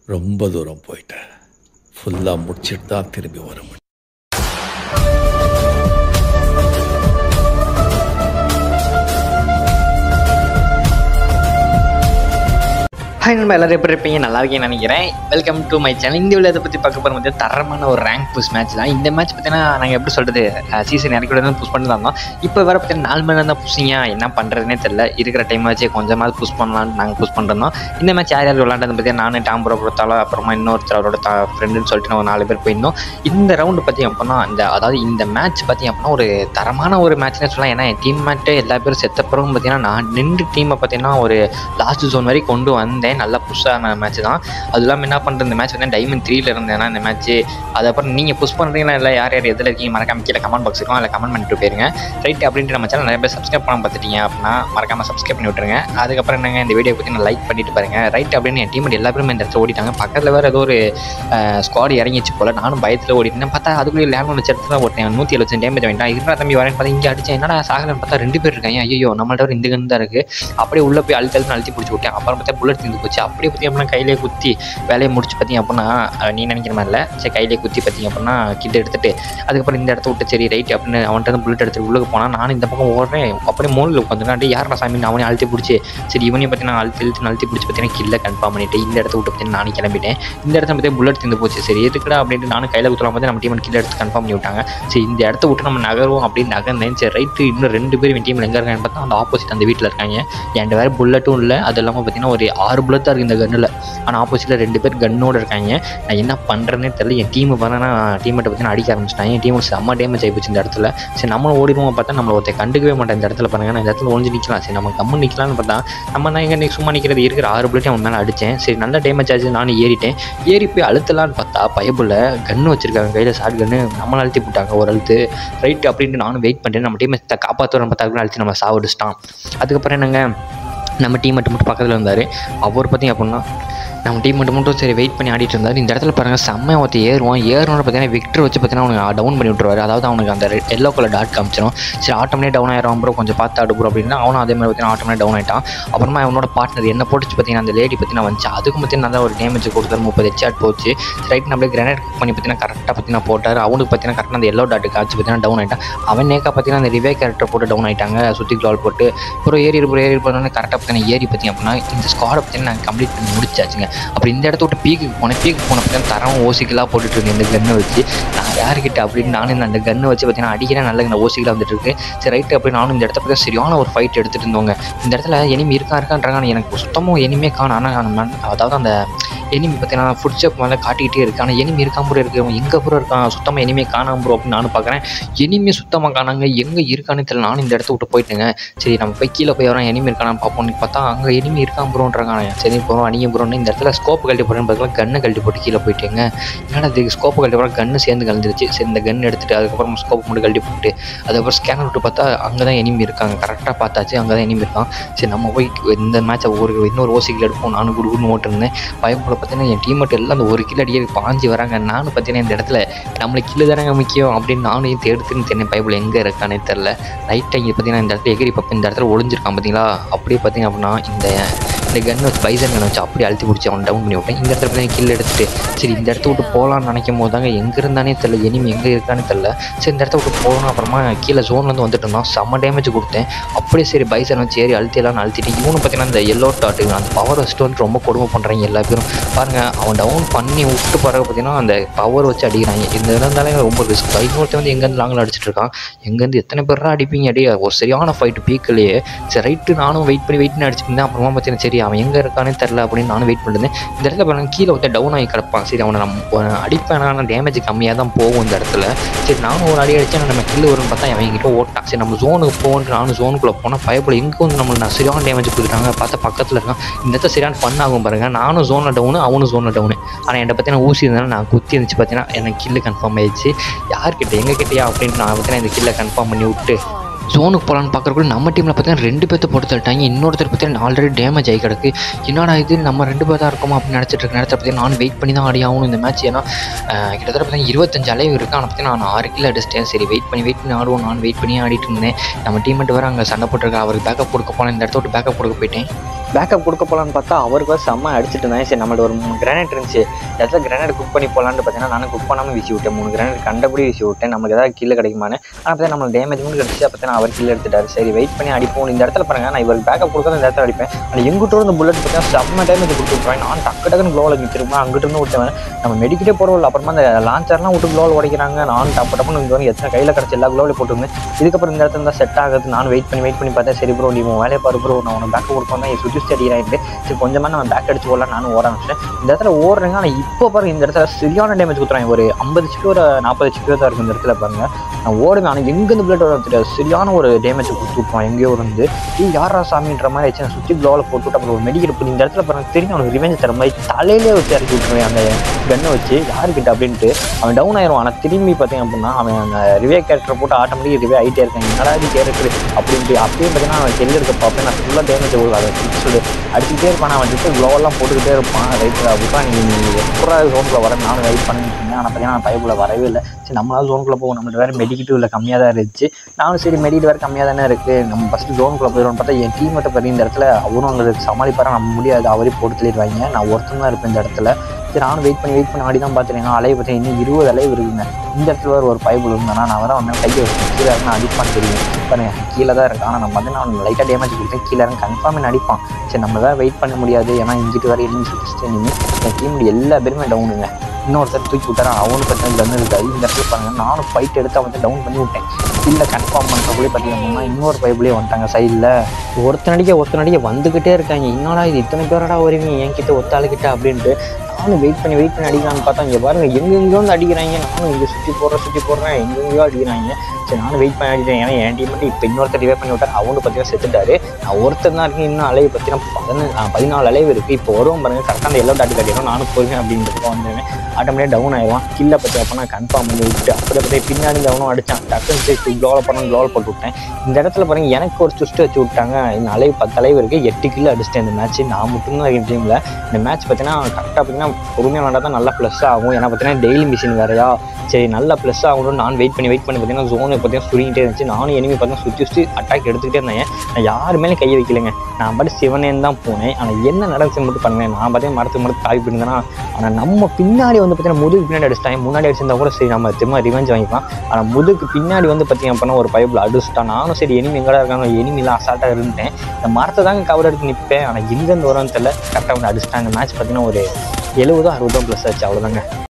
ரொம்ப தூரம் போயிட்டேன் ஃபுல்லாக முடிச்சிட்டு தான் திரும்பி வர முடியும் ஹாய் நண்பா எல்லாரும் எப்படி இருப்பீங்க நல்லா இருக்கீங்கன்னு நினைக்கிறேன் வெல்கம் டு மை சேனல் இந்த விளையாட்டை பற்றி பார்க்க போகிற வந்து தரமான ஒரு ரேங்க் புஷ் மேட்ச் தான் இந்த மேட்ச் பார்த்தீங்கன்னா நாங்கள் எப்படி சொல்கிறது சீசன் இறக்கி தான் புஷ் பண்ணி இருந்தோம் இப்போ வர பார்த்தீங்கன்னா நாலு மணி நேரம் தான் புஷிங்க என்ன பண்ணுறதுனே தெரியல இருக்கிற டைம் வச்சு கொஞ்சமாவது புஷ் பண்ணலாம்னு நாங்கள் புஷ் பண்ணுறோம் இந்த மேட்ச் யார் யார் விளாண்டது பற்றி நானும் டாம்புரோ கொடுத்தாலும் அப்புறமா இன்னொருத்தர் அவரோட த ஃப்ரெண்டுன்னு சொல்லிட்டு நம்ம நாலு பேர் போயிருந்தோம் இந்த ரவுண்டு பற்றி அப்படின்னா இந்த அதாவது இந்த மேட்ச் பற்றி அப்படின்னா ஒரு தரமான ஒரு மேட்ச்னே சொல்லலாம் ஏன்னா என் டீம் மேட்டே எல்லா பேரும் செத்தப்புறம் பார்த்தீங்கன்னா நான் நின்று டீமை பார்த்தீங்கன்னா ஒரு லாஸ்ட் ஜோன் வரைக்கும் கொண்டு வந்தேன் நல்லா புஷ்ஷான மேட்ச் தான் அது இல்லாமல் என்ன பண்ணுறது இந்த மேட்ச் வந்து டைமண்ட் த்ரீல இருந்தேன்னா இந்த மேட்ச் அதுக்கப்புறம் நீங்கள் புஷ் பண்ணுறீங்களா இல்லை யார் யார் எதில் இருக்கீங்க மறக்காம கீழே கமெண்ட் பாக்ஸ் இருக்கும் அதில் கமெண்ட் பண்ணிட்டு போயிருங்க ரைட் அப்படின்ட்டு நம்ம சேனல் நிறைய பேர் சப்ஸ்கிரைப் பண்ண பார்த்துட்டீங்க அப்படின்னா மறக்காம சப்ஸ்கிரைப் பண்ணி விட்டுருங்க அதுக்கப்புறம் என்னங்க இந்த வீடியோ பற்றி நான் லைக் பண்ணிட்டு பாருங்க ரைட் அப்படின்னு என் டீம் எல்லா பேரும் இந்த இடத்துல ஓடிட்டாங்க பக்கத்தில் வேறு ஏதோ ஒரு ஸ்குவாட் இறங்கிச்சு போல நானும் பயத்தில் ஓடிட்டேன் பார்த்தா அதுக்குள்ளே லேண்ட் வச்ச இடத்துல ஓட்டேன் நூற்றி எழுபத்தஞ்சு டேமேஜ் வாங்கிட்டான் இருக்கிற தம்பி வரேன்னு பார்த்தா இங்கே அடிச்சேன் என்னடா சாகலன்னு பார்த்தா ரெண்டு பேர் இருக்காங்க ஐயோ நம்மள்ட்ட ஒரு இந்த கன் தான் இருக்குது அப்படியே உள்ளே போய் அழுத்தி அழுத்தி அழுத்தி பிடிச்சி விட்டேன் அப்புறம் பார்த்தா புல்லட் தீர்ந்து போச்சு அப்படியே பற்றி அப்படின்னா கையிலே குத்தி வேலையை முடிச்சு பார்த்தீங்க அப்படின்னா அஹ், நீ நினைக்கிற மாதிரி இல்லை சரி கையிலே குத்தி பார்த்தீங்க அப்படின்னா கிட்ட எடுத்துட்டு அதுக்கப்புறம் இந்த இடத்த விட்டு சரி ரைட் அப்படின்னு அவன்கிட்ட இருந்து புல்லட் எடுத்துட்டு உள்ளே போனால் நானும் இந்த பக்கம் ஓடுறேன் அப்படியே மூலையில் உட்காந்துட்டு யாரா சாமி அவனே அழுத்தி பிடிச்சி சரி இவனையும் பார்த்தீங்கன்னா அழுத்தி இழுத்து அழுத்தி பிடிச்சி பார்த்தீங்கன்னா கில்ல கன்ஃபார்ம் பண்ணிட்டு இந்த இடத்த விட்டு பார்த்தீங்கன்னா நானும் கிளம்பிட்டேன் இந்த இடத்துல பார்த்தீங்கன்னா புல்லட் தீர்ந்து போச்சு சரி எதுக்குடா அப்படின்ட்டு நானும் கையில் குத்தலாம் பார்த்து நம்ம டீம் கில்ல எடுத்து கன்ஃபார்ம் பண்ணி விட்டாங்க சரி இந்த இடத்த விட்டு நம்ம நகருவோம் அப்படின்னு நகர்ந்தேன் சரி ரைட்டு இன்னும் ரெண்டு பேர் என் டீமில் எங்கே இருக்காங்கன்னு பார்த்தா அந்த ஆப்போசிட் அந்த வீட்டில் இருக்காங்க என்கிட்ட வேறு புல்லட்டும் இல்லை அது இல்லாமல் பார்த்தீங்கன்னா ஒரு ஆறு புல்லட் தான் இருக்குது இந்த கன்னில் ஆனால் ஆப்போசிட்டில் ரெண்டு பேர் கன்னோடு இருக்காங்க நான் என்ன பண்ணுறேன்னே தெரியல என் டீமு பண்ணனா டீமெட்டை பார்த்தீங்கன்னா அடிக்க ஆரம்பிச்சிட்டாங்க என் டீமுக்கு செம்ம டேமேஜ் ஆகிப்போச்சு இந்த இடத்துல சரி நம்மளும் ஓடிடுவோம் பார்த்தா நம்மளை ஒருத்தர் கண்டுக்கவே மாட்டேன் இந்த இடத்துல பாருங்க நான் இந்த இடத்துல ஒழிஞ்சு நிற்கலாம் சரி நம்ம கம்மு நிற்கலாம்னு பார்த்தா நம்ம நான் எங்கே சும்மா நிற்கிறது இருக்கிற ஆறு புல்லட்டையும் அவன் மேலே அடித்தேன் சரி நல்ல டேமேஜ் ஆச்சு நானும் ஏறிட்டேன் ஏறி போய் அழுத்தலான்னு பார்த்தா பயபுள்ள கன்று வச்சிருக்காங்க கையில் ஷார்ட் கன்று நம்மளை அழுத்தி போட்டாங்க ஒரு அழுத்து ரைட் அப்படின்ட்டு நானும் வெயிட் பண்ணிட்டேன் நம்ம டீமை காப்பாற்றுறோம் பார்த்தா அதுக்குள்ள அழுத்தி நம்ம சாவடிச்சிட்டான் அதுக்கப்புறம் என்னங்க நம்ம டீம் மட்டும் மட்டும் பக்கத்தில் இருந்தார் அவர் பார்த்தீங்க அப்படின்னா நம்ம டீம் மட்டும் மட்டும் சரி வெயிட் பண்ணி ஆடிட்டு இருந்தார் இந்த இடத்துல பாருங்கள் செம்மையை ஒருத்த ஏறுவான் ஏறணும்னு பார்த்தீங்கன்னா விக்டர் வச்சு பார்த்தீங்கன்னா அவனுக்கு டவுன் பண்ணி விட்டுருவாரு அதாவது அவனுக்கு அந்த எல்லோ கலர் டாட் காமிச்சிடும் சரி ஆட்டோமேட்டிக் டவுன் ஆயிரும் ப்ரோ கொஞ்சம் பார்த்து ஆடு ப்ரோ அப்படின்னா அவனும் அதே மாதிரி பார்த்தீங்கன்னா ஆட்டோமேட்டிக் டவுன் ஆயிட்டான் அப்புறமா அவனோட பார்ட்னர் என்ன போட்டுச்சு பார்த்தீங்கன்னா அந்த லேடி பார்த்தீங்கன்னா வந்துச்சு அதுக்கு பார்த்தீங்கன்னா நல்லா ஒரு டேமேஜ் கொடுத்தாரு முப்பது ஹெச்ஆட் போச்சு ரைட் நம்மளே கிரனேட் பண்ணி பார்த்தீங்கன்னா கரெக்டாக பார்த்தீங்கன்னா போட்டார் அவனுக்கு பார்த்தீங்கன்னா கரெக்டாக அந்த எல்லோ டாட் காமிச்சு பார்த்தீங்கன்னா டவுன் ஆயிட்டான் அவன் நேக்கா பார்த்தீங்கன்னா அந்த ரிவே கேரக்டர் போட்டு டவுன் ஆயிட்டாங்க சுற்றி க்ளால் போட்டு அப்புறம் ஏறி அப்புறம் ஏறி போனோடனே கரெக்டாக பார்த்தீங்கன்னா ஏறி பார்த்தீங்க அப்படின்னா இந்த ஸ்குவாடை பார்த்தீங்கன்னா நாங்கள் கம்ப்ளீட் பண்ணி முடிச்சாச்சுங்க அப்புறம் இந்த இடத்த விட்டு பீக்குக்கு போனேன் பீக்கு போன பார்த்தீங்கன்னா தரம் ஓசிக்கெல்லாம் போட்டுட்டு இருந்தேன் இந்த கன்னை வச்சு நான் யாருக்கிட்ட அப்படின்னு நானும் அந்த கன்னை வச்சு பார்த்தீங்கன்னா அடிக்கிறேன் நல்ல இந்த ஓசிக்கெல்லாம் வந்துட்டு இருக்கு சரி ரைட்டு அப்படி நானும் இந்த இடத்த பற்றி சரியான ஒரு ஃபைட் எடுத்துட்டு இருந்தோங்க இந்த இடத்துல எனிமி இருக்கா இருக்கான்றாங்க ஆனால் எனக்கு சுத்தமாக எனிமே காணும் ஆனால் அந்த மண் அதாவது அந்த எனிமி பார்த்தீங்கன்னா ஃபுட் ஸ்டெப் மேலே காட்டிக்கிட்டே இருக்கு ஆனால் எனிமி இருக்காம ப்ரோ இருக்கு அவன் எங்கே ப்ரோ இருக்கான் சுத்தமாக எனிமே காணாம ப்ரோ அப்படின்னு நானும் பார்க்குறேன் எனிமே சுத்தமாக காணாங்க எங்கே இருக்கான்னு தெரியல நானும் இந்த இடத்த விட்டு போயிட்டுங்க சரி நம்ம போய் கீழே போய் வரோம் எனிமி இருக்கானு பார்ப்போம்னு பார்த்தா அங்கே எனிமி இருக்கான் ப்ரோன்றாங்க சரி போகிறோம் அணிய ப்ரோன்னு இந்த இடத்துல ஸ்கோப் கழட்டி போகிறேன்னு பார்த்தீங்கன்னா கண்ணை கழட்டி போட்டு கீழே போயிட்டேங்க என்னடா இது ஸ்கோப்பு கழட்டி போகிற கன்று சேர்ந்து கலந்துருச்சு சரி இந்த கன் எடுத்துட்டு அதுக்கப்புறம் ஸ்கோப் மட்டும் கழட்டி போட்டு அதுக்கப்புறம் ஸ்கேனர் விட்டு பார்த்தா அங்கே தான் எனிமி இருக்காங்க கரெக்டாக பார்த்தாச்சு அங்கே தான் எனிமி இருக்கான் சரி நம்ம போய் இந்த மேட்சை ஒரு இன்னொரு ஓசிக்கில் எடுப்போம் நானும் குடுக்குன்னு ஓட்டுருந்தேன் பயப்பட பார்த்தீங்கன்னா என் டீம் மட்டும் எல்லாம் அந்த ஒரு கிலோ அடியே பாஞ்சு வராங்க நானும் பார்த்தீங்கன்னா இந்த இடத்துல நம்மளுக்கு கிலோ தானங்க முக்கியம் அப்படின்னு நானும் இது எடுத்துன்னு தெரியல பைபிள் எங்கே இருக்கானே தெரில ரைட்டாக இங்கே பார்த்தீங்கன்னா இந்த இடத்துல எகிரி பார்ப்பேன் இந்த இடத்துல ஒளிஞ்சிருக்கான் பார்த்தீங்களா அப்படியே பார்த்தீங்க அப்படின்னா இந்த இந்த கன் வச்சு பைசன் கன் வச்சு அப்படியே அழுத்தி பிடிச்சி அவனை டவுன் பண்ணி விட்டேன் இந்த இடத்துல பார்த்தீங்கன்னா கில் எடுத்துட்டு சரி இந்த இடத்த விட்டு போகலான்னு நினைக்கும் போது தாங்க எங்கே இருந்தானே தெரில எனிமி எங்கே இருக்கானே தெரில சரி இந்த இடத்த விட்டு போகணும் அப்புறமா கீழே ஜோன்லேருந்து வந்துட்டு இருந்தான் செம்ம டேமேஜ் கொடுத்தேன் அப்படியே சரி பைசன் வச்சு ஏறி அழுத்தி எல்லாம் அழுத்திட்டு இவனு பார்த்தீங்கன்னா இந்த எல்லோ டாட்டு அந்த பவர் வச்சுட்டு வந்து ரொம்ப கொடுமை பண்ணுறாங்க எல்லா பேரும் பாருங்கள் அவன் டவுன் பண்ணி விட்டு பிறகு பார்த்தீங்கன்னா அந்த பவர் வச்சு அடிக்கிறாங்க இந்த இருந்தாலே ரொம்ப ரிஸ்க் இன்னொருத்தன் வந்து எங்கேருந்து லாங்கில் அடிச்சிட்டு இருக்கான் எங்கேருந்து எத்தனை பேரா அடிப்பீங்க அடி ஒரு சரியான ஃபைட் பீக்கிலேயே சரி ரைட்டு நானும் வெயிட் பண்ணி வெயிட் பண்ணி அடிச்சுட்டு இருந்தேன் அப்புறமா பார்த்தீங்கன்னா சரி அவன் எங்கே இருக்கானே தெரில அப்படின்னு நானும் வெயிட் பண்ணிருந்தேன் இந்த இடத்துல பாருங்க கீழே ஒருத்தர் டவுன் ஆகி கிடப்பான் சரி அவனை நம்ம அடிப்பேன் ஆனால் டேமேஜ் கம்மியாக தான் போகும் இந்த இடத்துல சரி நானும் ஒரு அடி அடிச்சேன் நம்ம கில்லு வரும்னு பார்த்தா அவன் எங்கிட்ட ஓட்டான் சரி நம்ம ஜோனுக்கு போகணும் நானும் ஜோனுக்குள்ளே போனால் பயப்பட எங்கே வந்து நம்மளுக்கு நான் சரியான டேமேஜ் கொடுக்குறாங்க பார்த்தா பக்கத்தில் இருக்கான் இந்த இடத்துல சரியான ஃபன் ஆகும் பாருங்க நானும் ஜோனில் டவுனு அவனும் ஜோனில் டவுனு ஆனால் என்கிட்ட பார்த்தீங்கன்னா ஊசி இருந்தாலும் நான் குத்தி இருந்துச்சு பார்த்தீங்கன்னா எனக்கு கில்லு கன்ஃபார்ம் ஆயிடுச்சு யார்கிட்ட எங்கள் கிட்டயா அப்படின்ட்டு நான் பார்த்தீங்கன்னா இந்த கில்லை கன்ஃபார்ம் பண்ணி விட்டு ஜோனுக்கு போகலான்னு பார்க்குறக்குள்ள நம்ம டீமில் பார்த்தீங்கன்னா ரெண்டு பேர்த்த போட்டு தள்ளிட்டாங்க இன்னொருத்தர் பார்த்தீங்கன்னா ஆல்ரெடி டேமேஜ் ஆகி கிடக்கு என்னடா இது நம்ம ரெண்டு பேர் தான் இருக்கோமா அப்படின்னு நினச்சிட்டு இருக்க நேரத்தில் பார்த்தீங்கன்னா நான் வெயிட் பண்ணி தான் ஆடி ஆகணும் இந்த மேட்ச் ஏன்னா அஹ், கிட்டத்தட்ட பார்த்தீங்கன்னா இருபத்தஞ்சு அளவு இருக்கு ஆனால் பார்த்தீங்கன்னா நான் ஆறு கிலோ அடிச்சிட்டேன் சரி வெயிட் பண்ணி வெயிட் பண்ணி ஆடுவோம் நான் வெயிட் பண்ணி ஆடிட்டு இருந்தேன் நம்ம டீம் மட்டும் வேறு அங்கே சண்டை போட்டுருக்கேன் அவருக்கு பேக்கப் கொடுக்க போனேன் இந்த இடத்த விட்டு பேக்கப் கொடுக்க போயிட்டேன் பேக்கப் கொடுக்க போகலான்னு பார்த்தா அவருக்கு வந்து செம்ம அடிச்சிட்டு இருந்தேன் சரி நம்மள்ட்ட ஒரு மூணு கிரானைட் இருந்துச்சு இடத்துல கிரானைட் குக் பண்ணி போகலான்னு பார்த்தீங்கன்னா நானும் குக் பண்ணாமல் வீசி விட்டேன் மூணு கிரானைட் கண்டபடி வீசி விட்டேன் நமக்கு ஏதாவது கீழே கிடைக்குமான்னு ஆனால் பார்த்தா நம்ம டேமேஜ் மட்டும் கிடச்சி அப்போ அவர் கீழே எடுத்துட்டாரு சரி வெயிட் பண்ணி அடிப்போம் இந்த இடத்துல பாருங்க நான் இவருக்கு பேக்கப் கொடுக்காத இந்த இடத்துல அடிப்பேன் ஆனால் எங்கிட்ட இந்த புல்லட் பார்த்தீங்கன்னா செம்ம டேமேஜ் கொடுத்து விட்ருவேன் நான் டக்கு டக்குன்னு க்ளோவில் நிற்கிறோம் அங்கிட்டு இருந்து விட்டேன் நம்ம மெடிக்கிட்டே போகிறோம் அப்புறமா அந்த லான்ச்சர்லாம் விட்டு க்ளோவில் உடைக்கிறாங்க நான் டப்பு டப்புன்னு இங்கே வந்து எத்தனை கையில் கிடச்சி எல்லா க்ளோவில் போட்டுருந்தேன் இதுக்கப்புறம் இந்த இடத்துல தான் செட் ஆகுது நான் வெயிட் பண்ணி வெயிட் பண்ணி பார்த்தேன் சரி ப்ரோ நீ உன் வேலையை பாரு ப்ரோ நான் உனக்கு பேக்கப் கொடுப்போம் தான் சுற்றி அடிக்கிறாங்க சரி கொஞ்சமாக நம்ம பேக் அடிச்சு போடலாம் நானும் ஓட ஆரம்பிச்சேன் இந்த இடத்துல ஓடுறேங்க ஆனால் இப்போ பாருங்க இந்த இடத்துல சரியான டேமேஜ் கொடுத்துறாங்க ஒரு ஐம்பது சிப்பி ஒரு நாற்பது சிப்பி தான் இருக்கும் இந்த இடத்துல பாருங்க நான் ஓடுவேன் ஆனால் எங்கேருந்து பிளட் வர தெரியாது சரியான ஒரு டேமேஜ் கொடுத்து விட்ருவான் எங்கேயோ இருந்து ஏய் யாரா சாமின்ற மாதிரி ஆச்சு நான் சுற்றி க்ளோவில் போட்டு விட்டு அப்புறம் ஒரு மெடிக்கல் போய் இந்த இடத்துல பாருங்க தெரியும் அவனுக்கு ரிவெஞ்ச் தர மாதிரி தலையிலே வச்சு இறக்கி விட்டுருவேன் அந்த கன்னை வச்சு யாருக்கிட்ட அப்படின்ட்டு அவன் டவுன் ஆயிரும் ஆனால் திரும்பி பார்த்தீங்க அப்படின்னா அவன் அந்த ரிவே கேரக்டர் போட்டு ஆட்டோமேட்டிக் ரிவே ஆகிட்டே இருக்கான் என்னடா இது கேரக்டர் அப்படின்ட்டு அப்பயும் பார்த்தீங்கன்னா அவன் செல்லு இருக்க பார்ப்பேன் நான் ஃபுல்லாக டேமேஜ் கொடுக்கும் அதை சொல்லி அடிச்சுட்டே இருப்பான் அவன் ஜஸ்ட் க்ளோவெல்லாம் போட்டுக்கிட்டே இருப்பான் ரைட் அப்படிதான் நீ எப்படா ஜோனுக்குள்ள வர நானும் வெயிட் பண்ணிட்டு இருந்தேன் ஆனால் பார்த்தீங்கன்னா நான் பைப்புல வரவே இல்லை சரி நம்மளால ஜோனுக்குள்ள போவோம் நம்மள்ட்ட வேறு மெடிக்கிட்டு இல்லை கம்மியாக தான் இருந்துச்சு நானும் சரி மெடிக்கிட்டு வேறு கம்மியாக தானே இருக்குது நம்ம ஃபஸ்ட்டு ஜோனுக்குள்ள போயிடுவோம் பார்த்தா என் டீம் மட்டும் பாரு இந்த இடத்துல அவரும் அங்கே சமாளிப்பாரா நம்ம முடியாது அவரே போட்டு தள்ளிடுவாங்க நான் ஒருத்தன் தான் இருப்பேன் இந்த இடத்துல சரி நானும் வெயிட் பண்ணி வெயிட் பண்ணி ஆடி தான் பார்த்துருக்கேன் அலையை பற்றி இன்னும் இருபது அலைவு இருக்குங்க இந்த இடத்துல வேறு ஒரு பைபிள் இருந்தானா நான் வர வந்தேன் கையை வச்சு கீழே இறங்க அடிப்பான்னு தெரியும் பாருங்க கீழே தான் இருக்கான் ஆனால் நம்ம வந்து நான் லைட்டாக டேமேஜ் கொடுத்தேன் கீழே இறங்க கன்ஃபார்ம் அடிப்பான் சரி நம்ம வேறு வெயிட் பண்ண முடியாது ஏன்னா இங்கிட்டு வேறு எனிமி சுற்றிச்சு எனிமி என் டீம் எல்லா பேருமே டவுனுங்க இன்னொருத்தர் தூக்கி விட்டாரா அவனுக்கு பற்றி வந்து இருக்காது இந்த இடத்துல பாருங்க நானும் ஃபைட் எடுத்து அவன் டவுன் பண்ணி விட்டேன் இல்லை கன்ஃபார்ம் பண்ணுறக்குள்ளே பார்த்தீங்கன்னா இன்னொரு பைப்லேயே வந்துட்டாங்க சைடில் ஒருத்தனடிக்க ஒருத்தனடிக்க வந்துக்கிட்டே இருக்காங்க என்னடா இது இத்தனை பேரடா வருவீங்க என்கிட்ட ஒத்த ஆளுக்கிட்ட அப்படின்ட்டு நானும் வெயிட் பண்ணி வெயிட் பண்ணி அடிக்கலாம்னு பார்த்தா இங்கே பாருங்க எங்கெங்கேயோ வந்து அடிக்கிறாங்க நானும் இங்கே சுற்றி போடுறேன் சுற்றி போடுறேன் எங்கெங்கேயோ அடிக்கிறாங்க சரி நானும் வெயிட் பண்ணி அடிக்கிறேன் ஏன்னா என் டீம் மட்டும் இப்போ இன்னொருத்தர் ரிவே பண்ணி விட்டார் அவனு பார்த்தீங்கன்னா செத்துட்டாரு நான் ஒருத்தர் தான் இருக்கு இன்னும் அலைவு பார்த்தீங்கன்னா பதினஞ்சு பதினாலு அலைவு இருக்குது இப்போ வருவோம் பாருங்க கரெக்டாக அந்த எல்லோ டாட்டு கட்டிடும் நானும் போயிருக்கேன் அப்படின்றப்ப வந்தேன் ஆட்டோமேட்டிக் டவுன் ஆயிடுவான் கில்லை பற்றி அப்போ நான் கன்ஃபார்ம் பண்ணி விட்டு அப்படியே அப்படியே பின்னாடி இந்த அவனும் அடித்தான் டக்குன்னு சரி க்ளோவில் பண்ண க்ளோவில் போட்டு விட்டேன் இந்த இடத்துல பாருங்க எனக்கு ஒரு சுஸ்ட் வச்சு விட்டாங்க இந்த அலைவு பத்து அலைவு இருக்குது எட்டு கிலோ அடிச்சிட்டேன் இந்த மேட்ச் நான் மட்டும்தான் இருக்கேன் டீமில் இந்த மேட்ச் பார்த்தீங்கன்னா கரெக்டாக பார்த்தீங்கன்னா பொறுமையாக விளாண்டா தான் நல்லா ப்ளஸ் ஆகும் ஏன்னா பார்த்தீங்கன்னா டெய்லி மிஷின் வேறையா சரி நல்லா ப்ளஸ் ஆகணும்னு நான் வெயிட் பண்ணி வெயிட் பண்ணி பார்த்தீங்கன்னா ஜோனை பார்த்தீங்கன்னா சுருங்கிட்டே இருந்துச்சு நானும் எனிமி பார்த்தீங்கன்னா சுற்றி சுற்றி அட்டாக் எடுத்துக்கிட்டே இருந்தேன் நான் யார் மேலே கையை வைக்கலைங்க நான் பாட்டு சிவனேன்னு தான் போனேன் ஆனால் என்ன நடந்துச்சுன்னு மட்டும் பாருங்க நான் பார்த்தீங்கன்னா மரத்துக்கு மரத்து காய் போயிருந்தேன்னா ஆனால் நம்ம பின்னாடி வந்து பார்த்தீங்கன்னா முதுகு பின்னாடி அடிச்சிட்டாங்க முன்னாடி அடிச்சிருந்தா கூட சரி நம்ம திரும்ப ரிவெஞ்ச் வாங்கிக்கலாம் ஆனால் முதுகு பின்னாடி வந்து பார்த்தீங்க அப்படின்னா ஒரு பைப்பில் அடிச்சிட்டான் நானும் சரி எனிமி எங்கடா இருக்காங்க எனிமிலாம் அசால்ட்டாக இருந்தேன் இந்த மரத்தை தாங்க கவர் எடுத்து நிற்பேன் ஆனால் எங்கேருந்து வரும்னு தெரியல கரெக்டாக வந்து அடிச்சிட்டாங்க மேட்ச் பார்த்தீங்கன்னா ஒரு எழுபதோ அறுபதோ ப்ளஸ் ஆச்சு அவ்வளோதாங்க